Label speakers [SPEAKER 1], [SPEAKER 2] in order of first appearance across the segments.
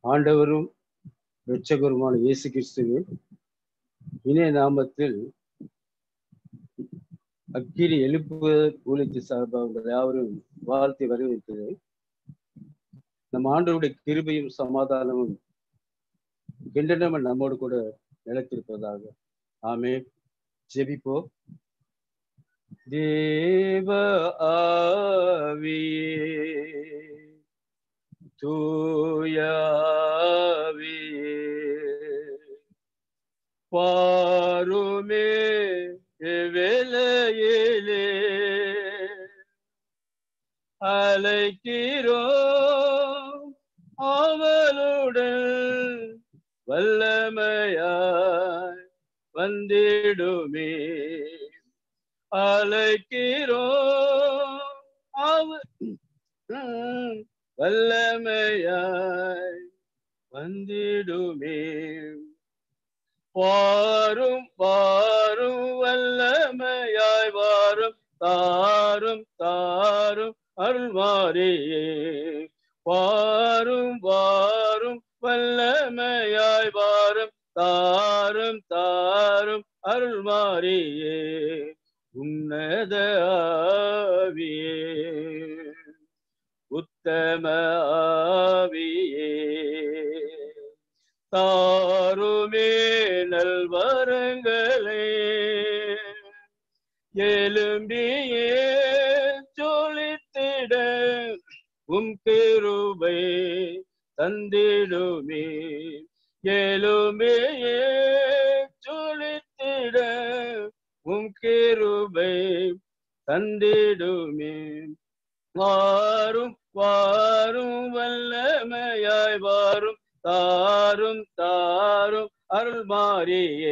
[SPEAKER 1] ஆண்டவரும் இரட்சகருமான இயேசு கிறிஸ்துவின் இணைய நாமத்தில் அக்கிரி எழுப்புவதற் ஊழியத்து சார்பாக உங்கள் யாவரும் வாழ்த்தி வரவேற்கிறேன் நம் ஆண்டவருடைய கிருபையும் சமாதானமும் என்றென்றும் நம்மோடு கூட நிலைத்திருப்பதாக ஆமே ஜெபிப்போ தேவ ஆவியே தூயாவியே பாருமே வேலையிலே அழைக்கிறோம் அவளுடன் வல்லமையாய் வந்திடுமே அழைக்கிறோம் அவ உம், வல்லமையாய் வந்திடுமே வாரும் வாரும் வல்லமையாய் வாரும் தாரும் தாரும் அருள்மாரியே வாரும் வாரும் வல்லமையாய் வாரும் தாரும் தாரும் அருள்மாரியே உன்னத ஆவியே உத்தம ஆவியே தாருமே நல்வரங்களே எலும்பியே சொலித்திட உம் கிருபை தந்திடுமே எலும்பியே சொலித்திட உம் கிருபை தந்திடுமே வாரும் வாரும் வல்லமையாய் வாரும் தாரும் தாரும் அருள் மாறியே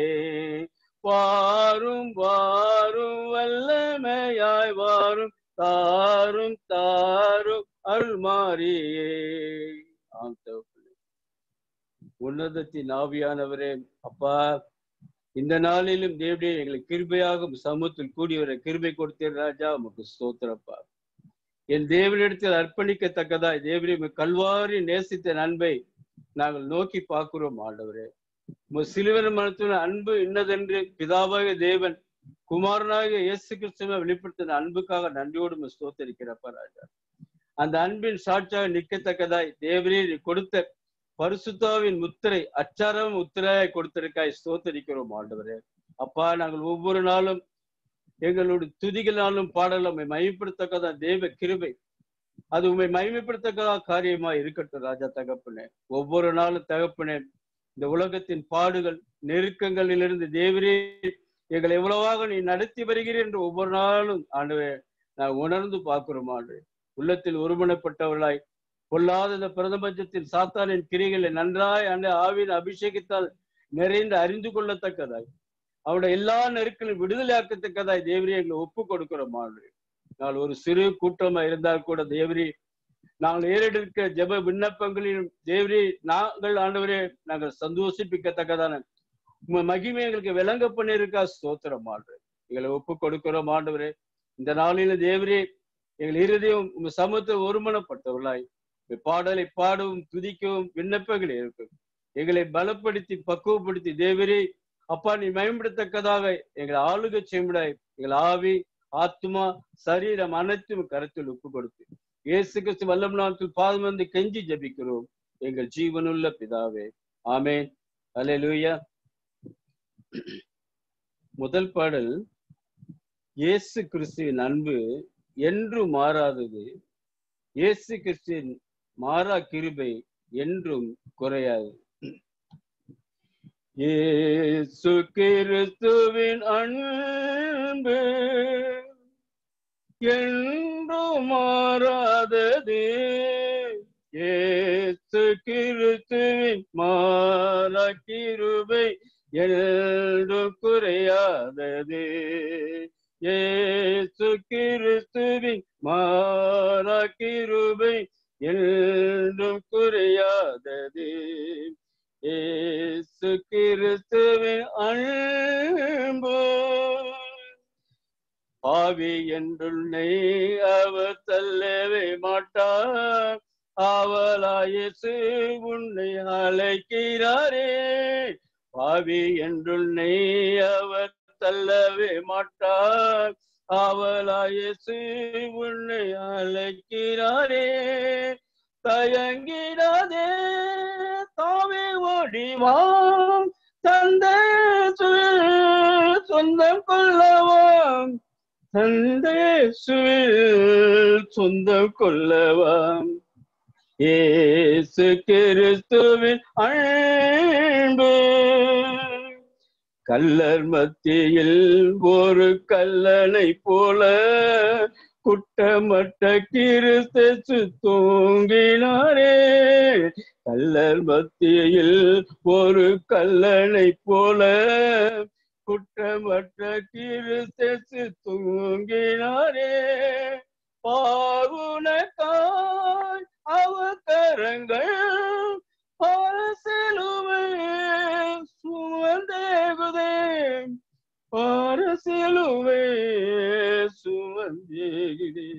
[SPEAKER 1] வாரும் வாரும் வல்லமையாய் வாரும் தாரும் தாரும் அருள் மாறியே ஆம் தகப்பனே. உன்னதத்தின் ஆவியானவரே அப்பா இந்த நாளிலும் தேவடியே எங்களை கிருபையாக உம் சமூகத்தில் கூடி வர கிருபை கொடுத்தீர் ராஜா உமக்கு ஸ்தோத்திரப்பா என் தேவனிடத்தில் அர்ப்பணிக்கத்தக்கதாய் தேவரே உம்மை கல்வாரி நேசித்த அன்பை நாங்கள் நோக்கி பார்க்கிறோம் ஆண்டவரே உமது சிலுவன மனத்தின் அன்பு இன்னதென்று பிதாவாக தேவன் குமாரனாக இயேசு கிறிஸ்துவை வெளிப்படுத்தின அன்புக்காக நன்றியோடு உம்மை ஸ்தோத்தரிக்கிறப்பா ராஜா அந்த அன்பின் சாட்சியாக நிற்கத்தக்கதாய் தேவரே நீ கொடுத்த பரிசுத்தாவின் முத்திரை அச்சாரம் முத்திரையாய் கொடுத்திருக்காய் ஸ்தோத்தரிக்கிறோம் ஆண்டவரே அப்பா நாங்கள் ஒவ்வொரு நாளும் எங்களுடைய துதிகளாலும் பாடலும் உம்மை மகிமைப்படுத்தக்கதா தேவ கிருபை அது உண்மை மகிமைப்படுத்தக்கதா காரியமா இருக்கட்டும் ராஜா தகப்பனே ஒவ்வொரு நாளும் தகப்பனே இந்த உலகத்தின் பாடுகள் நெருக்கங்களிலிருந்து தேவரே எங்களை எவ்வளவாக நீ நடத்தி வருகிறீர் என்று ஒவ்வொரு நாளும் ஆண்டவே நான் உணர்ந்து பார்க்கிறோம் ஆண்டு உள்ளத்தில் ஒருமனப்பட்டவர்களாய் பொல்லாத இந்த பிரதபஞ்சத்தின் சாத்தானின் கிரிகளை நன்றாய் ஆண்டு ஆவின் அபிஷேகத்தால் நிறைந்து அறிந்து கொள்ளத்தக்கதாய் அவருடைய எல்லா நெருக்கலும் விடுதலையாக்கத்தக்கதாய் தேவரி எங்களை ஒப்பு கொடுக்கிறோம் ஆண்டு நாங்கள் ஒரு சிறு கூட்டமா இருந்தால் கூட தேவரி நாங்கள் ஏறெடுக்க ஜெப விண்ணப்பங்களிலும் தேவரி நாங்கள் ஆண்டவரே நாங்கள் சந்தோஷிப்பிக்கத்தக்கதான உங்க மகிமை எங்களுக்கு விளங்க பண்ணியிருக்கா ஸ்தோத்திரம் ஆண்டு எங்களை ஒப்பு கொடுக்கிறோம் ஆண்டவரே இந்த நாளில தேவரே எங்கள் இருதயம் உங்க சமூகத்தை ஒருமனப்பட்டவர்களாய் உம்முடைய பாடலை பாடவும் துதிக்கவும் விண்ணப்பங்கள் இருக்கும் எங்களை பலப்படுத்தி பக்குவப்படுத்தி தேவரே அப்பா நீ மேம்படுத்தக்கதாக எங்களை ஆளுகை செய்யும்படாய் எங்கள் ஆவி ஆத்மா சரீரம் அனைத்தும் கருத்தில் ஒப்பு கொடுத்து இயேசு கிறிஸ்து வல்லம் நாமத்தில் பாதம் வந்து கெஞ்சி ஜபிக்கிறோம் எங்கள் ஜீவனுள்ள பிதாவே ஆமேன் அல்லேலூயா முதல் பாடல் இயேசு கிறிஸ்துவின் அன்பு என்று மாறாதது இயேசு கிறிஸ்துவின் மாறா கிருபை என்றும் குறையாது இயேசு கிறிஸ்துவின் அன்பு என்றும் மாறாதது இயேசு கிறிஸ்துவின் மாறா கிருபை என்றும் குறையாதது இயேசு கிறிஸ்துவின் மாறா கிருபை என்றும் குறையாதது இயேசு கிறிஸ்துவின் அன்பு ஆவி என்றுள்ளே அவர் தள்ளவே மாட்டார் ஆவலாயசு உன்னை அழைக்கிறாரே பாவி என்றுன்னை அவர் தள்ளவே மாட்டார் ஆவலாயசு உன்னை அழைக்கிறாரே தயங்கிடாதே தாவே ஓடிவாம் தந்தை சொந்தம் கொள்ளவாம் தந்தேசுவில் சொந்தம் கொள்ளவாம் ஏசு கிறிஸ்துவின் அன்பு கல்லர் மத்தியில் ஒரு கல்லனை போல குட்டமட்ட கிறிஸ்து தூங்கினாரே கல்லர் மத்தியில் ஒரு கல்லனை போல குற்றமற்ற கிறிஸ்து தூங்கினாரே பாவுனக்காய் அவக்கரங்கள் பாரசிலுவை சுமந்தேகுதே பாரசிலுவை சுமந்தேகுதே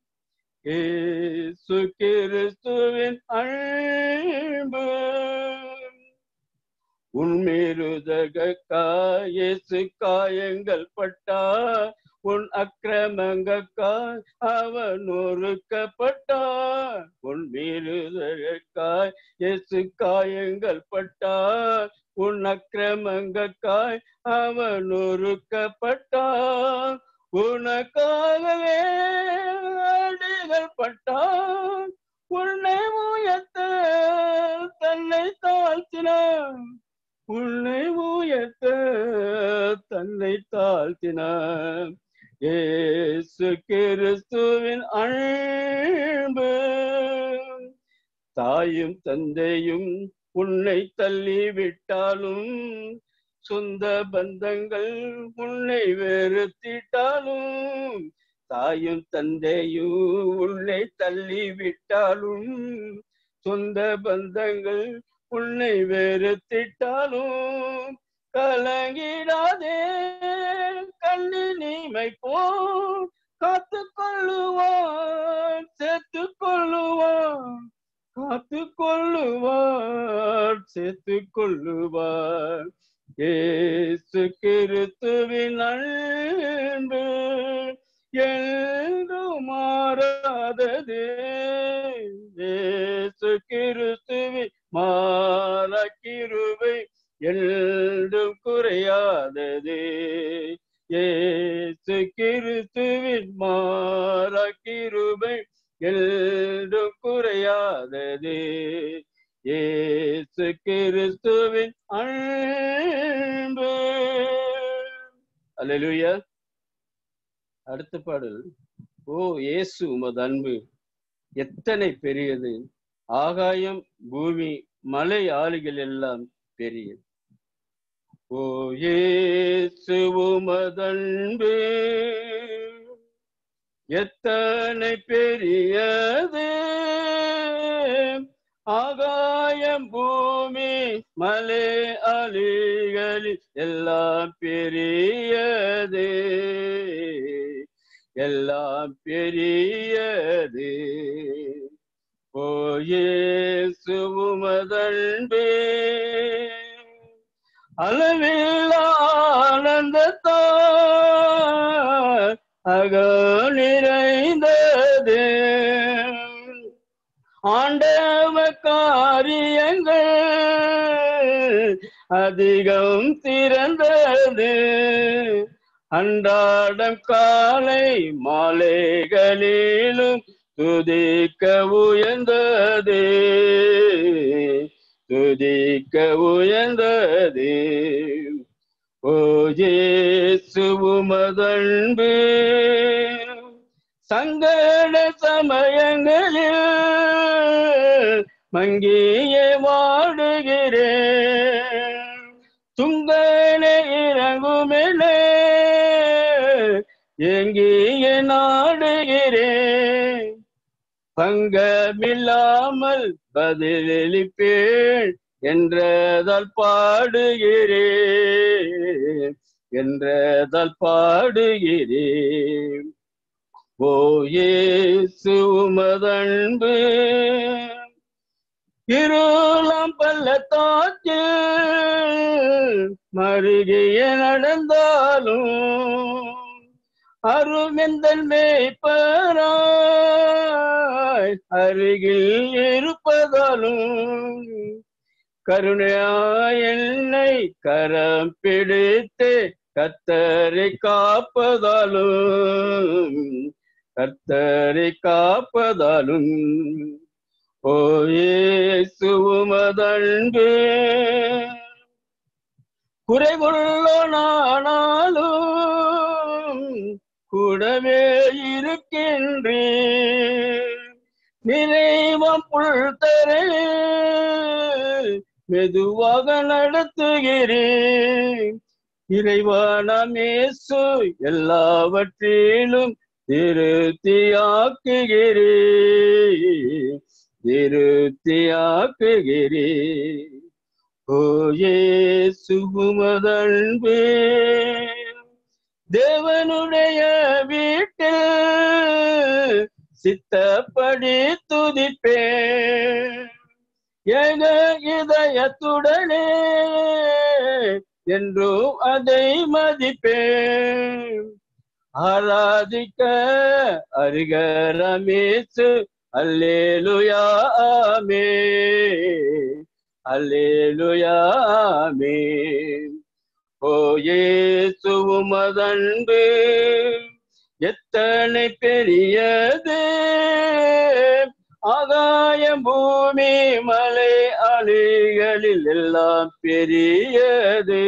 [SPEAKER 1] ஏசு கிறிஸ்துவின் அன்பு உன்மீறுதகாயேசு காயங்கள் பட்டா உன் அக்கிரமங்காய் அவன் ஒருக்கப்பட்டா உன் மீறுதகாய் இயேசு காயங்கள் பட்டா உன் அக்கிரமங்காய் அவன் ஒருக்கப்பட்டா உனக்காகவே அடிகள் பட்டான் உன்னை உயர்த்த தன்னை தாழ்த்தினான் உன்னை உயர்த்த தன்னை தாழ்த்தினான் ஏசு கிறிஸ்துவின் அன்பு தாயும் தந்தையும் உன்னை தள்ளி விட்டாலும் சொந்த பந்தங்கள் உன்னை வெறுத்திட்டாலும் தாயும் தந்தையும் உன்னை தள்ளி விட்டாலும் சொந்த பந்தங்கள் உன்னை வெறுத்திட்டாலும் கலங்கிடாதே கண்ணில் நீமை போ காத்து கொள்ளுவான் சேர்த்து கொள்ளுவான் காத்து கொள்ளுவார் சேர்த்து கொள்ளுவார் ஏசு கிறிஸ்துவின் அன்பு என்று மாறாதது ஏசு கிறிஸ்துவின் மாறக்கிருவை என்றும் குறையாதது ஏசு கிறிஸ்துவின் மாறக்கிருபை என்றும் குறையாதது ஏசு கிறிஸ்துவின் அன்பு அல்லேலூயா அடுத்த பாடல் ஓ இயேசு உமது அன்பு எத்தனை பெரியது ஆகாயம் பூமி மலை ஆளுகள் எல்லாம் பெரியது ஓ இயேசு உமதன்பு எத்தனை பெரியது ஆகாயம் பூமி மலை அலிகளில் எல்லாம் பெரியது எல்லாம் பெரியது ஓ இயேசு உமதன்பே அளவில் ஆனந்தத்தால் அக நிறைந்தது ஆண்டவ காரியங்கள் அதிகம் சிறந்தது அன்றாடம் காலை மாலைகளிலும் துதிக்க உயர்ந்தது துதிக்க உயர்ந்தது ஓ இயேசு உமதன்பு சங்கட சமயங்களில் மங்கியே வாடுகிறேன் துங்கனே இறங்குமெனே எங்கியே நாடுகிறேன் பங்கமில்லாமல் பதிலளிப்பேன் என்றதால் பாடுகிறேன் என்றதால் பாடுகிறேன் ஓ இயேசு உமதன்பு இருளாம் பள்ளத்தாக்கில் மருகிய நடந்தாலும் அருமெந்தன் மேய்ப்பராய் அருகில் இருப்பதாலும் கருணையாய் என்னை கரம் பிடித்து கத்தரை காப்பதாலும் கர்த்தரை காப்பதாலும் ஓ இயேசுமதன்பு குறைவுள்ளனானாலும் கூடவே இருக்கின்றேன் நிறைவம் புல்தரே மெதுவாக நடத்துகிறேன் இறைவானமேசு எல்லாவற்றிலும் திருத்தியாக்குகிறேன் திருத்தியாக்குகிறேன் ஓயே சுகுமதன்பு தேவனுடைய வீட்டில் சித்தப்படி துதிப்பேன் என இதயத்துடனே என்றும் அதை மதிப்பேன் ஆராதிக்க அருகரமேசு அல்லேலுயாமே அல்லேலுயாமே ஓ இயேசுமதன்பு எத்தனை பெரியது ஆகாயம் பூமி மலை அலைகளில் எல்லாம் பெரியது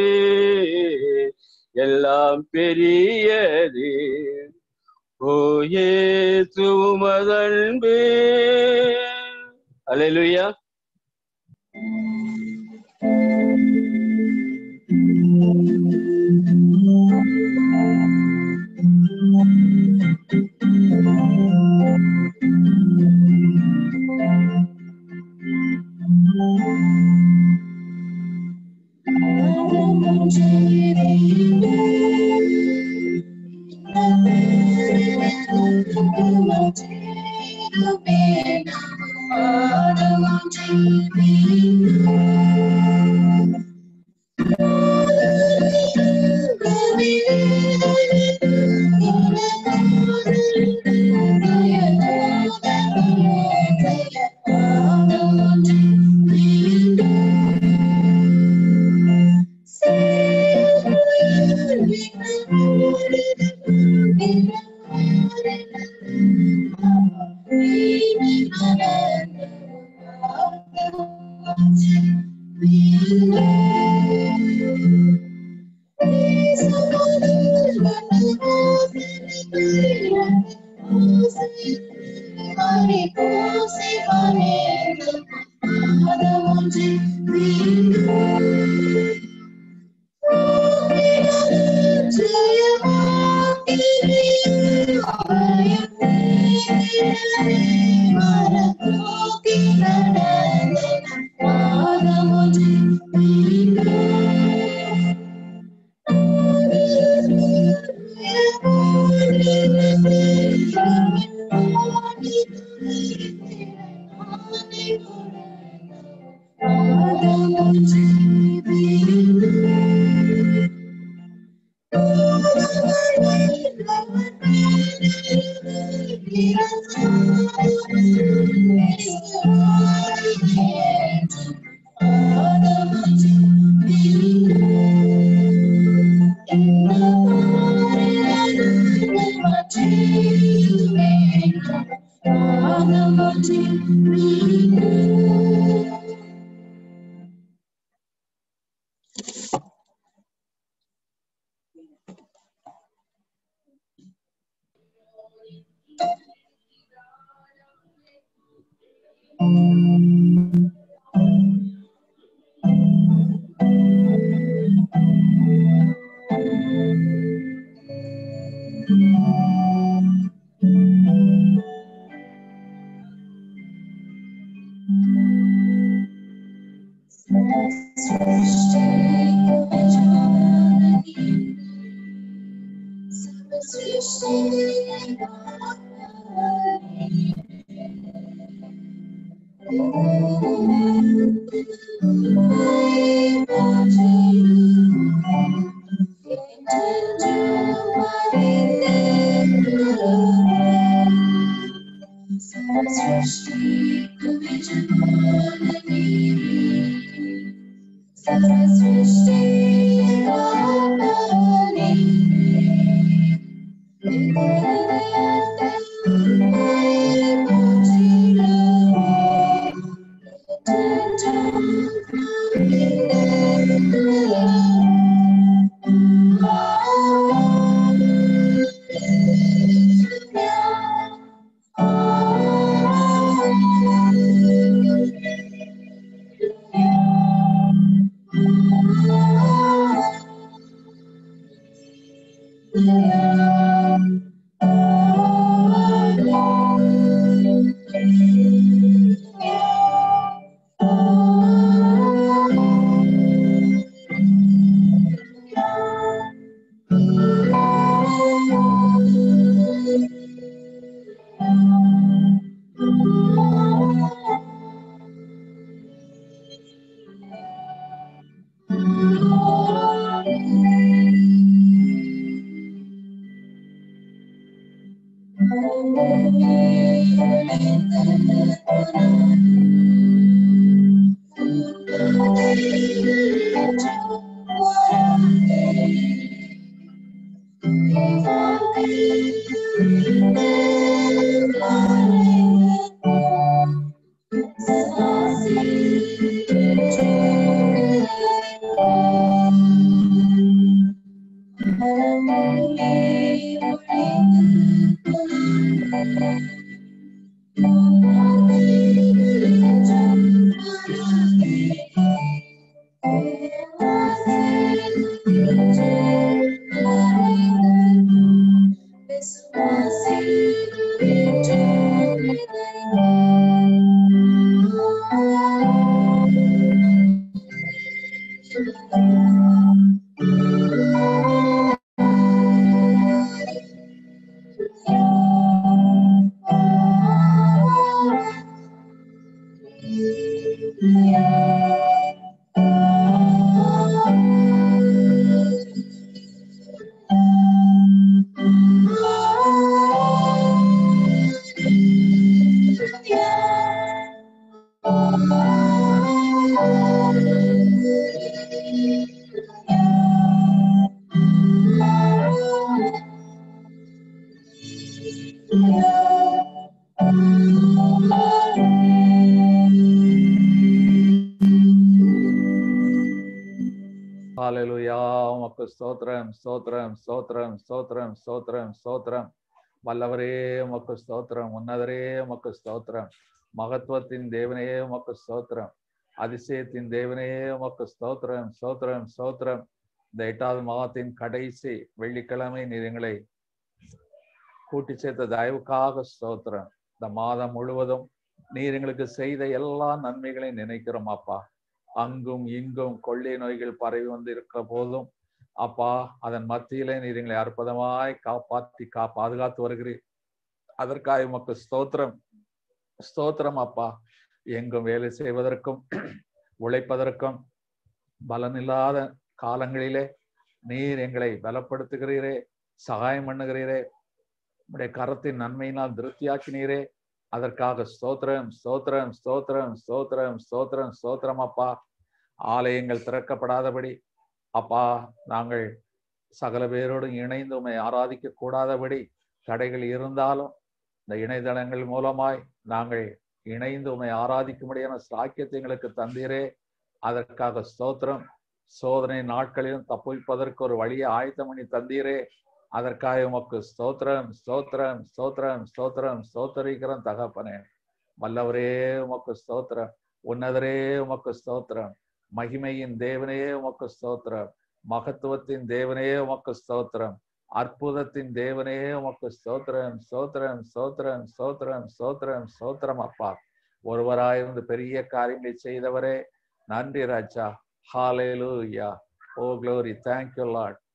[SPEAKER 1] எல்லாம் பெரியது ஓ இயேசுமதன்பு அல்லேலூயா
[SPEAKER 2] Thank you. ஹalleluya உமக்கு ஸ்தோத்திரம் ஸ்தோத்திரம் ஸ்தோத்திரம் ஸ்தோத்திரம் ஸ்தோத்திரம் ஸ்தோத்திரம் வல்லவரே உமக்கு ஸ்தோத்திரம் உன்னதரே உமக்கு ஸ்தோத்திரம் மகத்துவத்தின் தேவனே உமக்கு ஸ்தோத்திரம் அதிசயத்தின் தேவனே உமக்கு ஸ்தோத்திரம் ஸ்தோத்திரம் ஸ்தோத்திரம் இந்த எட்டாவது மாதத்தின் கடைசி வெள்ளிக்கிழமை நீர் எங்களை கூட்டி சேர்த்த தயவுக்காக ஸ்தோத்திரம் இந்த மாதம் முழுவதும் நீர் எங்களுக்கு செய்த எல்லா நன்மைகளையும் நினைக்கிறோம் அப்பா அங்கும் இங்கும் கொள்ளை நோய்கள் பரவி வந்து இருக்கிற போதும் அப்பா அதன் மத்தியிலே நீர் எங்களை அற்புதமாய் காப்பாற்றி கா பாதுகாத்து வருகிறீர் அதற்காக உமக்கு ஸ்தோத்திரம் ஸ்தோத்திரம் அப்பா எங்கும் வேலை செய்வதற்கும் உழைப்பதற்கும் பலனில்லாத காலங்களிலே நீர் எங்களை பலப்படுத்துகிறீரே சகாயம் பண்ணுகிறீரே உடைய கரத்தின் நன்மையினால் திருப்தியாக்கினீரே அதற்காக ஸ்தோத்திரம் ஸ்தோத்திரம் ஸ்தோத்திரம் ஸ்தோத்திரம் ஸ்தோத்திரம் ஸ்தோத்திரம் அப்பா ஆலயங்கள் திறக்கப்படாதபடி அப்பா நாங்கள் சகல பேரோடு இணைந்து உண்மை ஆராதிக்க கூடாதபடி தடைகள் இருந்தாலும் இந்த இணையதளங்கள் மூலமாய் நாங்கள் இணைந்து உண்மை ஆராதிக்கும்படியான சாக்கியத்தை எங்களுக்கு தந்தீரே அதற்காக ஸ்தோத்திரம் சோதனை நாட்களிலும் தப்புவிப்பதற்கு ஒரு வழியை ஆயத்தம் பண்ணி தந்தீரே அதற்காக உமக்கு ஸ்தோத்திரம் ஸ்தோத்திரம் ஸ்தோத்திரம் ஸ்தோத்திரம் ஸ்தோத்தரிக்கிறோம் தகப்பனே வல்லவரே உமக்கு ஸ்தோத்திரம் உன்னதரே உமக்கு ஸ்தோத்திரம் மகிமையின் தேவனே உமக்கு ஸ்தோத்திரம் மகத்துவத்தின் தேவனே உமக்கு ஸ்தோத்திரம் அற்புதத்தின் தேவனே உமக்கு ஸ்தோத்திரம் ஸ்தோத்திரம் ஸ்தோத்திரம் ஸ்தோத்திரம் ஸ்தோத்திரம் ஸ்தோத்திரம் அப்பா ஒருவராயிருந்து பெரிய காரியங்களை செய்தவரே நன்றி ராஜா hallelujah oh glory thank you lord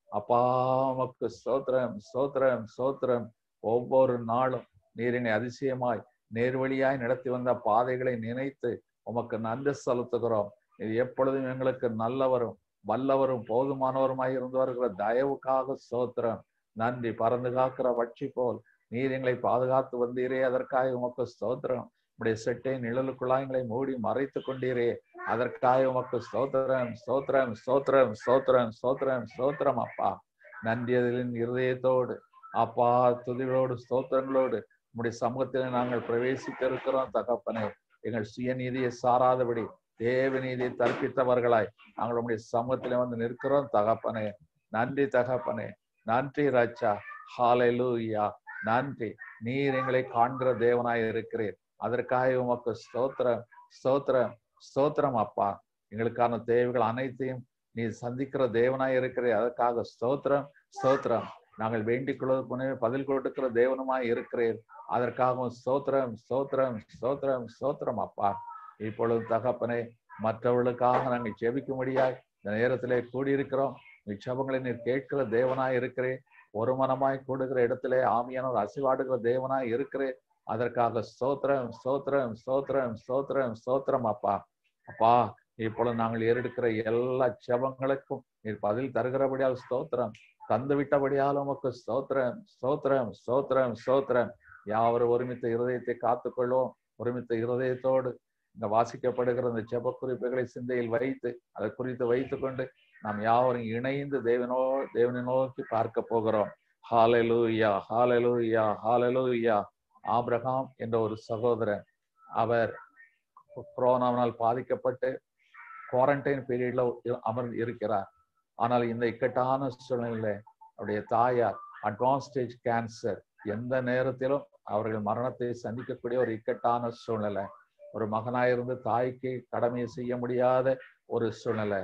[SPEAKER 2] அப்பா உமக்கு ஸ்தோத்திரம் ஸ்தோத்திரம் ஸ்தோத்திரம் ஒவ்வொரு நாளும் நீரினை அதிசயமாய் நேர்வழியாய் நடத்தி வந்த பாதைகளை நினைத்து உமக்கு நன்றி செலுத்துகிறோம் இது எப்பொழுதும் எங்களுக்கு நல்லவரும் வல்லவரும் போதுமானவருமாய் இருந்து வருகிற தயவுக்காக ஸ்தோத்திரம் நன்றி பறந்து காக்கிற வட்சி போல் நீர் எங்களை பாதுகாத்து வந்தீரே அதற்காக உமக்கு ஸ்தோத்திரம் உடைய செட்டை நிழலுக்குள்ளாய் எங்களை மூடி மறைத்து கொண்டீரே அதற்காக உமக்கு ஸ்தோத்திரம் ஸ்தோத்திரம் ஸ்தோத்திரம் ஸ்தோத்திரம் ஸ்தோத்திரம் ஸ்தோத்திரம் அப்பா நன்றியதிலின் இருதயத்தோடு அப்பா துதிகளோடு ஸ்தோத்திரங்களோடு உம்முடைய சமூகத்தில் நாங்கள் பிரவேசிக்க இருக்கிறோம் தகப்பனே எங்கள் சுயநீதியை சாராதபடி தேவ நீதியை தற்பித்தவர்களாய் நாங்கள் உம்முடைய சமூகத்தில் வந்து நிற்கிறோம் தகப்பனே நன்றி தகப்பனே நன்றி ராஜா ஹாலெலூயா நன்றி நீர் எங்களை காண்கிற தேவனாய் இருக்கிறீர் அதற்காக உமக்கு ஸ்தோத்திரம் ஸ்தோத்திரம் ஸ்தோத்திரம் அப்பா எங்களுக்கான தேவைகள் அனைத்தையும் நீ சந்திக்கிற தேவனாய் இருக்கிறீர் அதற்காக ஸ்தோத்திரம் ஸ்தோத்திரம் நாங்கள் வேண்டிக் கொள்வதற்கு முன்னே பதில் கொடுக்கிற தேவனுமாய் இருக்கிறீர் அதற்காகவும் ஸ்தோத்திரம் ஸ்தோத்திரம் ஸ்தோத்திரம் ஸ்தோத்திரம் அப்பா இப்பொழுது தகப்பனே மற்றவர்களுக்காக நாங்கள் ஜெபிக்கும்படியாய் இந்த நேரத்திலே கூடியிருக்கிறோம் நிச்சபங்களை நீர் கேட்கிற தேவனாய் இருக்கிறேன் ஒரு மனமாய் கூடுகிற இடத்திலே ஆமியானவர் அசிவாடுகிற தேவனாய் இருக்கிறேன் அதற்காக ஸ்தோத்திரம் ஸ்தோத்திரம் ஸ்தோத்திரம் ஸ்தோத்திரம் ஸ்தோத்திரம் அப்பா அப்பா இப்பொழுது நாங்கள் ஏறெடுக்கிற எல்லா ஜெபங்களுக்கும் நீர் பதில் தருகிறபடியால் ஸ்தோத்திரம் தந்து விட்டபடியால் உமக்கு ஸ்தோத்திரம் ஸ்தோத்திரம் ஸ்தோத்திரம் ஸ்தோத்திரம் யாவரும் ஒருமித்த இருதயத்தை காத்துக்கொள்வோம் ஒருமித்த இருதயத்தோடு இந்த வாசிக்கப்படுகிற இந்த ஜெப குறிப்புகளை சிந்தையில் வைத்து அதை குறித்து வைத்துக்கொண்டு நாம் யாவரும் இணைந்து தேவனோ தேவனை நோக்கி பார்க்க போகிறோம் ஹாலெலூயா ஹாலெலூயா ஹாலெலூயா ஆபிரகாம் என்ற ஒரு சகோதரன் அவர் கொரோனாவினால் பாதிக்கப்பட்டு குவாரண்டைன் பீரியட்ல அமர் இருக்கிறார் ஆனால் இந்த இக்கட்டான சூழ்நிலையில அவருடைய தாயார் அட்வான்ஸ் ஸ்டேஜ் கேன்சர் எந்த நேரத்திலும் அவர்கள் மரணத்தை சந்திக்கக்கூடிய ஒரு இக்கட்டான சூழ்நிலை ஒரு மகனாயிருந்து தாய்க்கு கடமையை செய்ய முடியாத ஒரு சூழ்நிலை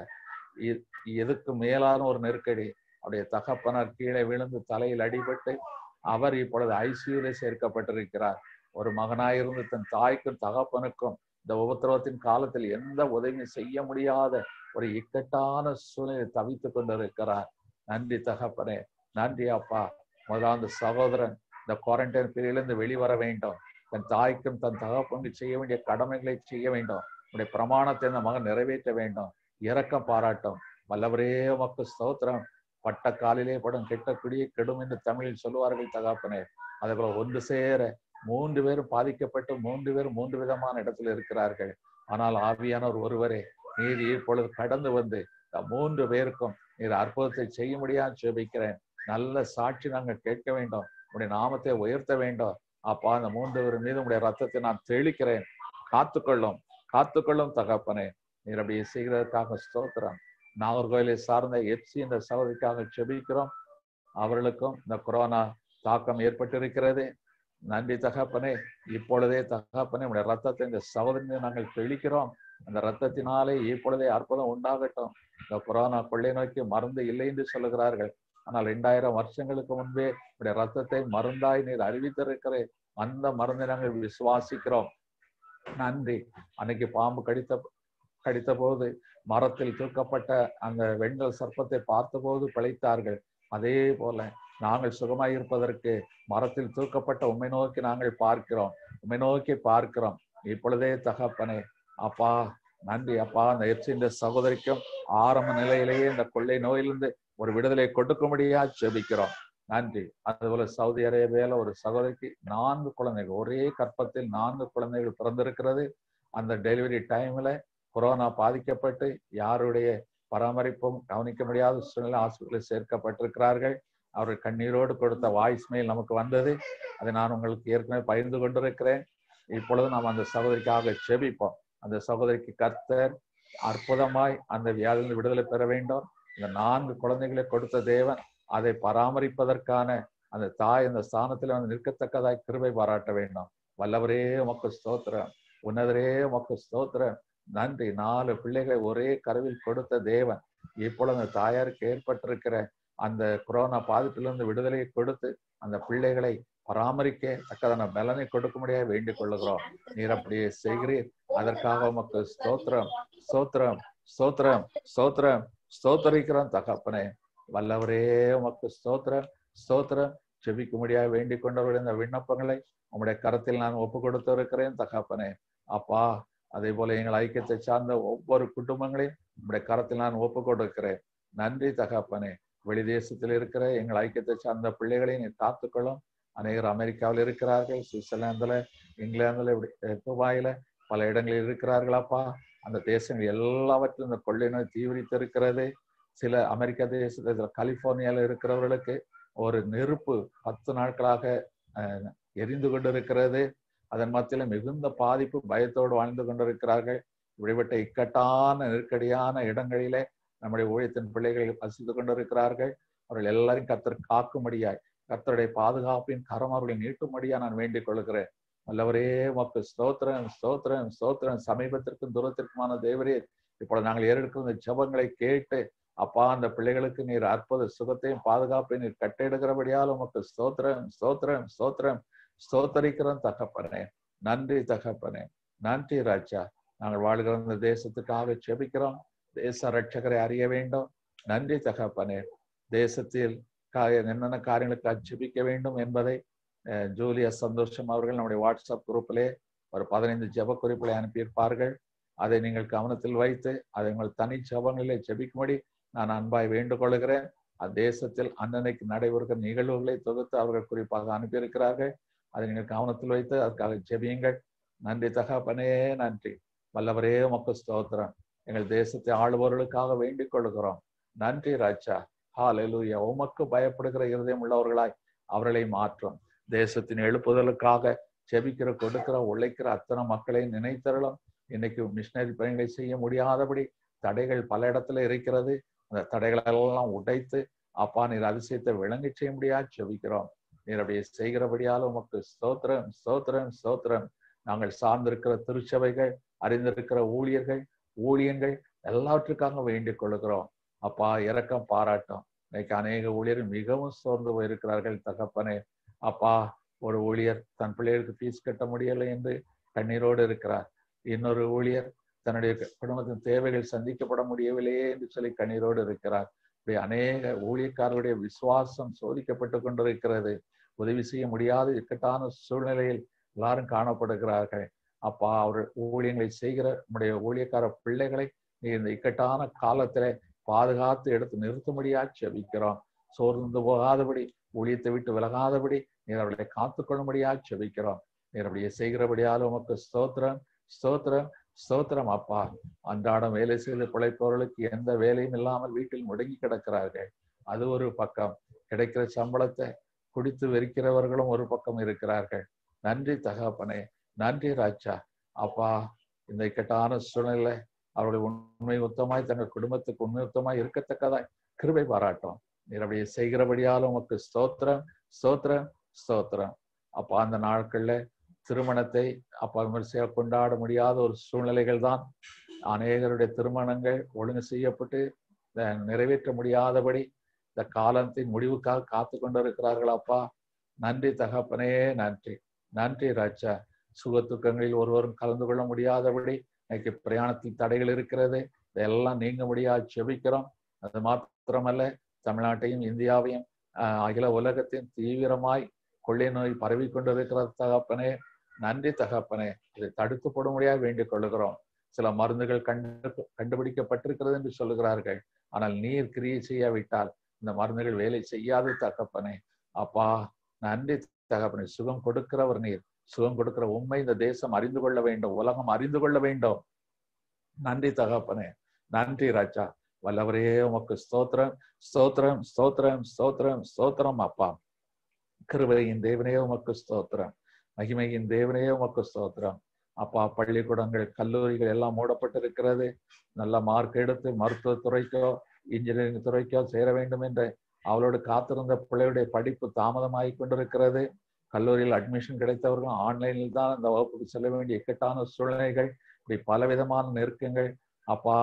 [SPEAKER 2] எதுக்கு மேலான ஒரு நெருக்கடி அவருடைய தகப்பனார் கீழே விழுந்து தலையில் அடிபட்டு அவர் இப்பொழுது ஐசியூல சேர்க்கப்பட்டிருக்கிறார் ஒரு மகனாயிருந்து தன் தாய்க்கும் தகப்பனுக்கும் இந்த உபத்திரவத்தின் காலத்தில் எந்த உதவியும் செய்ய முடியாத ஒரு இக்கட்டான சூழ்நிலை தவித்து கொண்டிருக்கிறார் நன்றி தகப்பனே நன்றி அப்பா முதல்ல அந்த சகோதரன் இந்த குவாரண்டைன் பீரியட்லேருந்து வெளிவர வேண்டும் தன் தாய்க்கும் தன் தகப்பனுக்கு செய்ய வேண்டிய கடமைகளை செய்ய வேண்டும் உடைய பிரமாணத்தை இந்த மகன் நிறைவேற்ற வேண்டும் இரக்கம் பாராட்டும் வல்லவரே உமக்கு ஸ்தோத்திரம் பட்ட காலிலே படும் கெட்டக்குடியே கெடும் என்று தமிழில் சொல்லுவார்கள் தகாப்பனே அதுபோல ஒன்று சேர மூன்று பேரும் பாதிக்கப்பட்டு மூன்று பேரும் மூன்று விதமான இடத்துல இருக்கிறார்கள் ஆனால் ஆவியானவர் ஒருவரே நீர் இப்பொழுது கடந்து வந்து மூன்று பேருக்கும் நீர் அற்புதத்தை செய்ய முடியாது ஜெபிக்கிறேன் நல்ல சாட்சி நாங்கள் கேட்க வேண்டும் உடைய நாமத்தை உயர்த்த வேண்டும் அப்பா அந்த மூன்று பேர் மீது உடைய ரத்தத்தை நான் தெளிக்கிறேன் காத்துக்கொள்ளும் காத்துக்கொள்ளும் தகப்பனே நீர் அப்படி செய்கிறதுக்காக ஸ்தோத்திரம் நாகர்கோயிலை சார்ந்த எப்சி என்ற சகோதரிக்காக செபிக்கிறோம் அவர்களுக்கும் இந்த கொரோனா தாக்கம் ஏற்பட்டிருக்கிறது நன்றி தகப்பனே இப்பொழுதே தகப்பனே உடைய ரத்தத்தை இந்த சகோதரி நாங்கள் தெளிக்கிறோம் அந்த ரத்தத்தினாலே இப்பொழுதே அற்புதம் உண்டாகட்டும் இந்த கொரோனா கொள்ளை நோக்கி மருந்து இல்லை என்று சொல்லுகிறார்கள் ஆனால் இரண்டாயிரம் வருஷங்களுக்கு முன்பே உடைய ரத்தத்தை மருந்தாய் நீர் அறிவித்திருக்கிறேன் அந்த மருந்தை நாங்கள் விசுவாசிக்கிறோம் நன்றி அன்னைக்கு பாம்பு கடித்த கடித்த போது மரத்தில் தூக்கப்பட்ட அந்த வெண்கல் சர்ப்பத்தை பார்த்தபோது பிழைத்தார்கள் அதே போல நாங்கள் சுகமாய் இருப்பதற்கு மரத்தில் தூக்கப்பட்ட உண்மை நோக்கி நாங்கள் பார்க்கிறோம் உண்மை நோக்கி பார்க்கிறோம் இப்பொழுதே தகப்பனே அப்பா நன்றி அப்பா அந்த எப்சின்ற சகோதரிக்கும் ஆரம்ப நிலையிலேயே இந்த கொள்ளை நோயிலிருந்து ஒரு விடுதலை கொடுக்கும்படியா ஜெபிக்கிறோம் நன்றி அதுபோல சவுதி அரேபியால ஒரு சகோதரிக்கு நான்கு குழந்தைகள் ஒரே கற்பத்தில் நான்கு குழந்தைகள் பிறந்திருக்கிறது அந்த டெலிவரி டைம்ல கொரோனா பாதிக்கப்பட்டு யாருடைய பராமரிப்பும் கவனிக்க முடியாத சூழ்நிலை ஹாஸ்பிட்டலில் சேர்க்கப்பட்டிருக்கிறார்கள் அவர்கள் கண்ணீரோடு கொடுத்த வாய்ஸ் மெயில் நமக்கு வந்தது அதை நான் உங்களுக்கு ஏற்கனவே பகிர்ந்து கொண்டிருக்கிறேன் இப்பொழுது நாம் அந்த சகோதரிக்காக செபிப்போம் அந்த சகோதரிக்கு கர்த்தர் அற்புதமாய் அந்த வியாதியில் விடுதலை பெற வேண்டும் இந்த நான்கு குழந்தைகளை கொடுத்த தேவன் அதை பராமரிப்பதற்கான அந்த தாய் அந்த ஸ்தானத்தில் வந்து நிற்கத்தக்கதாய் கிருபை பாராட்ட வேண்டும் வல்லவரே உமக்கு ஸ்தோத்திரம் உன்னதரே உமக்கு ஸ்தோத்திரம் நன்றி நாலு பிள்ளைகளை ஒரே கருவில் கொடுத்த தேவன் இப்பொழுது அந்த தாயாருக்கு ஏற்பட்டிருக்கிற அந்த கொரோனா பாதிப்பிலிருந்து விடுதலையை கொடுத்து அந்த பிள்ளைகளை பராமரிக்க தக்கதான பலனை கொடுக்க முடியாது வேண்டிக் கொள்ளுகிறோம் நீர் அப்படியே செய்கிறீர் அதற்காக உமக்கு ஸ்தோத்திரம் ஸ்தோத்திரம் ஸ்தோத்திரம் ஸ்தோத்திரம் ஸ்தோத்தரிக்கிறோம் தகப்பனே வல்லவரே உமக்கு ஸ்தோத்திரம் ஸ்தோத்திரம் செபிக்கும்படியாக வேண்டிக் கொண்டவருடைய இந்த விண்ணப்பங்களை உம்முடைய கரத்தில் நான் ஒப்பு கொடுத்திருக்கிறேன் தகப்பனே அப்பா அதே போல எங்கள் ஐக்கியத்தை சார்ந்த ஒவ்வொரு குடும்பங்களையும் உம்முடைய கரத்தில் நான் ஒப்பு கொடுக்கிறேன் நன்றி தகப்பனே வெளி தேசத்தில் இருக்கிற எங்கள் ஐக்கியத்தை சார்ந்த பிள்ளைகளை நீ காத்துக்கொள்ளும் அநேகர் அமெரிக்காவில் இருக்கிறார்கள் சுவிட்சர்லாந்துல இங்கிலாந்துல இப்படி துபாயில பல இடங்களில் இருக்கிறார்களாப்பா அந்த தேசங்கள் எல்லாவற்றும் இந்த கொள்ளை நோய் தீவிரித்து இருக்கிறது சில அமெரிக்க தேசத்துல கலிபோர்னியால இருக்கிறவர்களுக்கு ஒரு நெருப்பு பத்து நாட்களாக அஹ், எரிந்து கொண்டிருக்கிறது அதன் மத்தியில மிகுந்த பாதிப்பு பயத்தோடு வாழ்ந்து கொண்டிருக்கிறார்கள் இப்படிப்பட்ட இக்கட்டான நெருக்கடியான இடங்களிலே நம்முடைய ஊழியத்தின் பிள்ளைகள் வசித்து கொண்டிருக்கிறார்கள் அவர்கள் எல்லாரையும் கத்தர் காக்கும்படியாய் கர்த்தருடைய பாதுகாப்பின் கரம் அவர்களை நீட்டும்படியா நான் வேண்டிக் கொள்கிறேன் வல்லவரே உமக்கு ஸ்தோத்திரம் ஸ்தோத்திரம் ஸ்தோத்திரம் சமீபத்திற்கும் தூரத்திற்குமான தேவரே இப்பொழுது நாங்கள் ஏறெடுக்கிற இந்த ஜெபங்களை கேட்டு அப்பா அந்த பிள்ளைகளுக்கு நீர் அற்புத சுகத்தையும் பாதுகாப்பையும் நீர் கட்டெடுக்கிறபடியால் உமக்கு ஸ்தோத்திரம் ஸ்தோத்திரம் ஸ்தோத்திரம் ஸ்தோத்தரிக்கிறோம் தகப்பனே நன்றி தகப்பனே நன்றி ராஜா நாங்கள் வாழ்கிற இந்த தேசத்துக்காக செபிக்கிறோம் தேச ரட்சகரை அறிய வேண்டும் நன்றி தகப்பனே தேசத்தில் கா- என்னென்ன காரியங்களுக்கு ஜெபிக்க வேண்டும் என்பதை அஹ், ஜூலியா சந்தோஷம் அவர்கள் நம்முடைய வாட்ஸ்அப் குரூப்பிலே ஒரு பதினைந்து ஜெப குறிப்புகளை அனுப்பியிருப்பார்கள் அதை நீங்கள் கவனத்தில் வைத்து அதை உங்கள் தனி ஜெபங்களிலே ஜெபிக்கும்படி நான் அன்பாய் வேண்டுகொள்கிறேன் அத்தேசத்தில் அன்னன்னைக்கு நடைபெறுகிற நிகழ்வுகளை தொகுத்து அவர்கள் குறிப்பாக அனுப்பியிருக்கிறார்கள் அதை நீங்கள் கவனத்தில் வைத்து அதற்காக ஜெபியுங்கள் நன்றி தகப்பனே நன்றி வல்லவரே உமக்கு ஸ்தோத்திரம் எங்கள் தேசத்தை ஆளுபவர்களுக்காக வேண்டிக் கொள்கிறோம் நன்றி ராஜா ஹalleluya உமக்கு பயப்படுகிற இருதயம் உள்ளவர்களாய் அவர்களை மாற்றும் தேசத்தின் எழுப்புதலுக்காக செபிக்கிற கொடுக்கிற உழைக்கிற அத்தனை மக்களை நினைத்தரலும் இன்னைக்கு மிஷினரி பணிகளை செய்ய முடியாதபடி தடைகள் பல இடத்துல இருக்கிறது அந்த தடைகளை எல்லாம் உடைத்து அப்பா நீர் அதிசயத்தை விளங்கி செய்ய முடியாது செபிக்கிறோம் நீர் அப்படியே செய்கிறபடியால் உமக்கு ஸ்தோத்திரம் ஸ்தோத்திரம் ஸ்தோத்திரம் நாங்கள் சார்ந்திருக்கிற திருச்சபைகள் அறிந்திருக்கிற ஊழியர்கள் ஊழியங்கள் எல்லாவற்றுக்காக வேண்டிக் கொள்கிறோம் அப்பா இரக்கம் பாராட்டும் இன்னைக்கு அநேக ஊழியர்கள் மிகவும் சோர்ந்து போயிருக்கிறார்கள் தகப்பனே அப்பா ஒரு ஊழியர் தன் பிள்ளைகளுக்கு ஃபீஸ் கட்ட முடியலை என்று கண்ணீரோடு இருக்கிறார் இன்னொரு ஊழியர் தன்னுடைய குடும்பத்தின் தேவைகள் சந்திக்கப்பட முடியவில்லையே என்று சொல்லி கண்ணீரோடு இருக்கிறார் இப்படி அநேக ஊழியக்காரருடைய விசுவாசம் சோதிக்கப்பட்டு கொண்டிருக்கிறது உதவி செய்ய முடியாத இக்கட்டான சூழ்நிலையில் எல்லாரும் காணப்படுகிறார்கள் அப்பா அவர் ஊழியங்களை செய்கிற நம்முடைய ஊழியக்கார பிள்ளைகளை நீ இந்த இக்கட்டான காலத்திலே பாதுகாத்து எடுத்து நிறுத்தும்படியா செபிக்கிறோம் சோர்ந்து போகாதபடி ஊழியத்தை விட்டு விலகாதபடி நீர் அவர்களை காத்துக்கொள்ளும்படியா செபிக்கிறோம் நீர் அப்படியே செய்கிறபடியால் உமக்கு ஸ்தோத்திரம் ஸ்தோத்திரம் ஸ்தோத்திரம் அப்பா அன்றாடம் வேலை செய்து பிழைப்பவர்களுக்கு எந்த வேலையும் இல்லாமல் வீட்டில் முடங்கி கிடக்கிறார்கள் அது ஒரு பக்கம் கிடைக்கிற சம்பளத்தை குடித்து வெறிக்கிறவர்களும் ஒரு பக்கம் இருக்கிறார்கள் நன்றி தகப்பனே நன்றி ராஜா அப்பா இந்த இக்கட்டான சூழ்நிலை அவர்கள் உண்மை உத்தமாய் தங்கள் குடும்பத்துக்கு உண்மை உத்தமாய் இருக்கத்தக்கதாய் கிருபை பாராட்டும் நீர் அப்படியே செய்கிறபடியாலும் உமக்கு ஸ்தோத்திரம் ஸ்தோத்திரம் ஸ்தோத்திரம் அப்பா அந்த நாட்கள்ல திருமணத்தை அப்பா விமர்சையா கொண்டாட முடியாத ஒரு சூழ்நிலைகள் தான் அநேகருடைய திருமணங்கள் ஒழுங்கு செய்யப்பட்டு அஹ், நிறைவேற்ற முடியாதபடி இந்த காலத்தின் முடிவுக்காக காத்து கொண்டிருக்கிறார்கள் அப்பா நன்றி தகப்பனே நன்றி நன்றி ராஜா சுக துக்கங்களில் ஒருவரும் கலந்து கொள்ள முடியாதபடி இன்னைக்கு பிரயாணத்தில் தடைகள் இருக்கிறது இதெல்லாம் நீங்க முடியாது செபிக்கிறோம் அது மாத்திரமல்ல தமிழ்நாட்டையும் இந்தியாவையும் ஆஹ், அகில உலகத்தையும் தீவிரமாய் கொள்ளை நோய் பரவி கொண்டிருக்கிற தகப்பனே நன்றி தகப்பனே இதை தடுத்து போடும்படியாக வேண்டிக் கொள்ளுகிறோம் சில மருந்துகள் கண்டு கண்டுபிடிக்கப்பட்டிருக்கிறது என்று சொல்லுகிறார்கள் ஆனால் நீர் கிரியை செய்யாவிட்டால் இந்த மருந்துகள் வேலை செய்யாது தகப்பனே அப்பா நன்றி தகப்பனே சுகம் கொடுக்கிறவர் நீர் சுகம் கொடுக்கிற உண்மை இந்த தேசம் அறிந்து கொள்ள வேண்டும் உலகம் அறிந்து கொள்ள வேண்டும் நன்றி தகப்பனே நன்றி ராஜா வல்லவரே உமக்கு ஸ்தோத்திரம் ஸ்தோத்திரம் ஸ்தோத்திரம் ஸ்தோத்திரம் ஸ்தோத்திரம் அப்பா கிருபையின் தேவனே உமக்கு ஸ்தோத்திரம் மகிமையின் தேவனே உமக்கு ஸ்தோத்திரம் அப்பா பள்ளிக்கூடங்கள் கல்லூரிகள் எல்லாம் மூடப்பட்டிருக்கிறது நல்ல மார்க் எடுத்து மருத்துவ துறைக்கோ இன்ஜினியரிங் துறைக்கோ சேர வேண்டும் என்று அவளோடு காத்திருந்த பிள்ளைகளுடைய படிப்பு தாமதமாகி கொண்டிருக்கிறது கல்லூரியில் அட்மிஷன் கிடைத்தவர்கள் ஆன்லைனில் தான் அந்த வகுப்புக்கு செல்ல வேண்டிய இக்கட்டான சூழ்நிலைகள் இப்படி பலவிதமான நெருக்கங்கள் அப்பா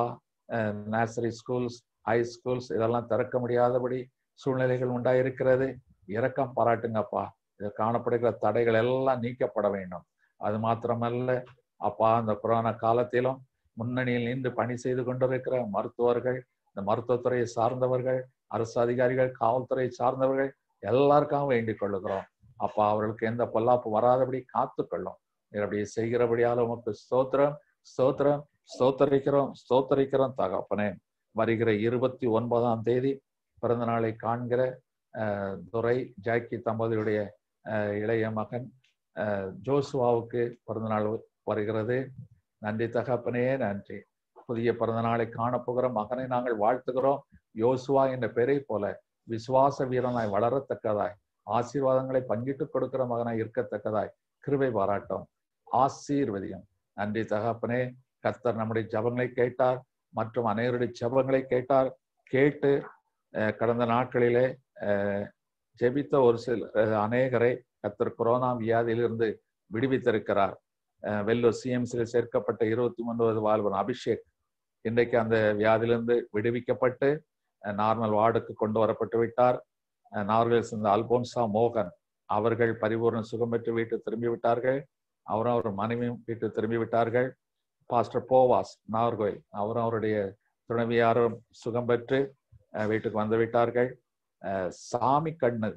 [SPEAKER 2] நர்சரி ஸ்கூல்ஸ் ஹை ஸ்கூல்ஸ் இதெல்லாம் திறக்க முடியாதபடி சூழ்நிலைகள் உண்டாயிருக்கிறது இரக்கம் பாராட்டுங்கப்பா இதில் காணப்படுகிற தடைகள் எல்லாம் நீக்கப்பட வேண்டும் அது மாத்திரமல்ல அப்பா அந்த கொரோனா காலத்திலும் முன்னணியில் நின்று பணி செய்து கொண்டிருக்கிற மருத்துவர்கள் இந்த மருத்துவத்துறையை சார்ந்தவர்கள் அரசு அதிகாரிகள் காவல்துறையை சார்ந்தவர்கள் எல்லாருக்காகவும் வேண்டிக் கொள்ளுகிறோம் அப்பா அவர்களுக்கு எந்த பொல்லாப்பு வராதபடி காத்துக்கொள்ளும் நீர் அப்படியே செய்கிறபடியால உமக்கு ஸ்தோத்திரம் ஸ்தோத்திரம் ஸ்தோத்தரிக்கிறோம் ஸ்தோத்தரிக்கிறோம் தகப்பனே வருகிற இருபத்தி ஒன்பதாம் தேதி பிறந்த நாளை காண்கிற அஹ், துரை ஜாக்கி தம்பதியுடைய அஹ், இளைய மகன் அஹ், ஜோசுவாவுக்கு பிறந்த நாள் வருகிறது நன்றி தகப்பனே நன்றி புதிய பிறந்த நாளை காணப்போகிற மகனை நாங்கள் வாழ்த்துகிறோம் யோசுவா என்ற பெயரை போல விசுவாச வீரனாய் வளரத்தக்கதாய் ஆசீர்வாதங்களை பங்கிட்டு கொடுக்கிற மகனாய் இருக்கத்தக்கதாய் கிருபை பாராட்டும் ஆசீர்வதியும் நன்றி தகப்பனே கர்த்தர் நம்முடைய ஜபங்களை கேட்டார் மற்றும் அனைவருடைய ஜபங்களை கேட்டார் கேட்டு அஹ், கடந்த நாட்களிலே அஹ், ஜெபித்த ஒரு சில அஹ், அநேகரை கர்த்தர் கொரோனா வியாதியிலிருந்து விடுவித்திருக்கிறார் அஹ், வெள்ளூர் சிஎம்சியில் சேர்க்கப்பட்ட இருபத்தி ஒன்பது வாழ்வன் அபிஷேக் இன்றைக்கு அந்த வியாதியிலிருந்து விடுவிக்கப்பட்டு நார்மல் வார்டுக்கு கொண்டு வரப்பட்டு விட்டார் அஹ், நார்வேல் சேர்ந்த அல்போன்சா மோகன் அவர்கள் பரிபூர்ண சுகம் பெற்று வீட்டு திரும்பி விட்டார்கள் அவரும் அவர் மனைவியும் வீட்டு திரும்பி விட்டார்கள் பாஸ்டர் போவாஸ் நார்கோயில் அவரும் அவருடைய துணைவியாரும் சுகம் பெற்று அஹ், வீட்டுக்கு வந்து விட்டார்கள் அஹ், சாமி கண்ணு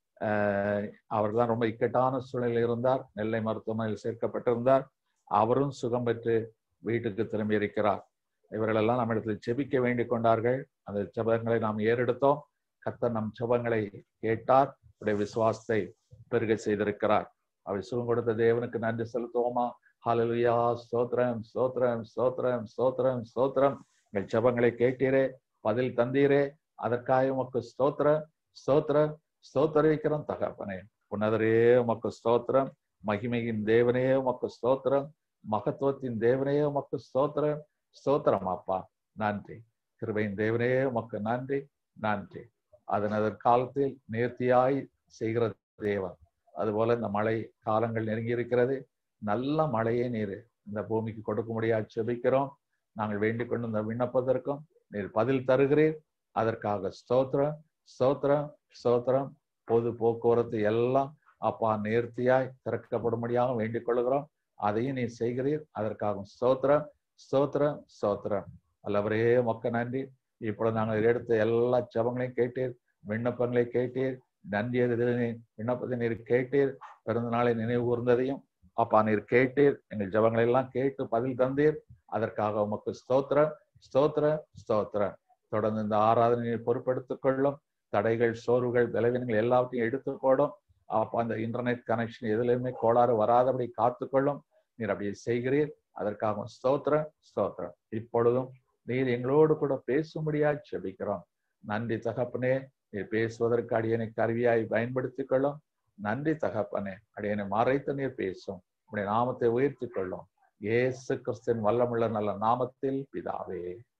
[SPEAKER 2] அவர் தான் ரொம்ப இக்கட்டான சூழ்நிலையில் இருந்தார் நெல்லை மருத்துவமனையில் சேர்க்கப்பட்டிருந்தார் அவரும் சுகம் பெற்று வீட்டுக்கு திரும்பி இருக்கிறார் இவர்களெல்லாம் நம்மிடத்தில் செபிக்க வேண்டிக் கொண்டார்கள் அந்த ஜெபங்களை நாம் ஏறெடுத்தோம் கர்த்தர் நம் ஜெபங்களை கேட்டார் உடைய விசுவாசத்தை பெருக செய்திருக்கிறார் அவர் சுகம் கொடுத்த தேவனுக்கு நன்றி செலுத்துவோமா ஹalleluya ஸ்தோத்திரம் ஸ்தோத்திரம் ஸ்தோத்திரம் ஸ்தோத்திரம் ஸ்தோத்திரம் எங்கள் ஜெபங்களை கேட்டீரே பதில் தந்தீரே அதற்காக உமக்கு ஸ்தோத்திரம் ஸ்தோத்திரம் ஸ்தோத்தரிக்கிறோம் தகப்பனே உன்னதரே உமக்கு ஸ்தோத்திரம் மகிமையின் தேவனே உமக்கு ஸ்தோத்திரம் மகத்துவத்தின் தேவனே உமக்கு ஸ்தோத்திரம் ஸ்தோத்திரம் அப்பா நன்றி கிருபையின் தேவனே உமக்கு நன்றி நன்றி அதன் அதன் காலத்தில் நேர்த்தியாய் செய்கிற தேவன் அதுபோல இந்த மழை காலங்கள் நெருங்கி இருக்கிறது நல்ல மழையை நீர் இந்த பூமிக்கு கொடுக்க முடியாது செபிக்கிறோம் நாங்கள் வேண்டிக் கொண்டு இந்த விண்ணப்பதற்கும் நீர் பதில் தருகிறீர் அதற்காக ஸ்தோத்திரம் ஸ்தோத்திரம் ஸ்தோத்திரம் பொது போக்குவரத்து எல்லாம் அப்பா நேர்த்தியாய் திறக்கப்படும்படியாக வேண்டிக் கொள்கிறோம் அதையும் நீ செய்கிறீர் அதற்காக ஸ்தோத்திரம் ஸ்தோத்திரம் ஸ்தோத்திரம் அல்லவரே மொக்க நன்றி இப்பொழுது நாங்கள் எடுத்த எல்லா ஜபங்களையும் கேட்டீர் விண்ணப்பங்களை கேட்டீர் நன்றி விண்ணப்பத்தை நீர் கேட்டீர் பிறந்த நாளை நினைவு கூர்ந்ததையும் அப்பா நீர் கேட்டீர் எங்கள் ஜபங்களை எல்லாம் கேட்டு பதில் தந்தீர் அதற்காக உமக்கு ஸ்தோத்திரம் ஸ்தோத்திரம் ஸ்தோத்திரம் தொடர்ந்து இந்த ஆராதனையை பொறுப்பெடுத்துக் கொள்ளும் தடைகள் சோர்வுகள் பலவீனங்கள் எல்லாவற்றையும் எடுத்துக்கோடும் அப்ப அந்த இன்டர்நெட் கனெக்ஷன் எதுலையுமே கோளாறு வராதபடி காத்துக்கொள்ளும் நீர் அப்படியே செய்கிறீர் அதற்காக ஸ்தோத்திரம் ஸ்தோத்திரம் இப்பொழுதும் நீர் எங்களோடு கூட பேசும்படியா செபிக்கிறோம் நன்றி தகப்பனே நீர் பேசுவதற்கு அடியனை கருவியாய் பயன்படுத்திக் கொள்ளும் நன்றி தகப்பனே அடியனை மறைத்து நீர் பேசும் உடைய நாமத்தை உயர்த்தி கொள்ளும் ஏசு கிறிஸ்தின் வல்லமுள்ள நல்ல நாமத்தில் பிதாவே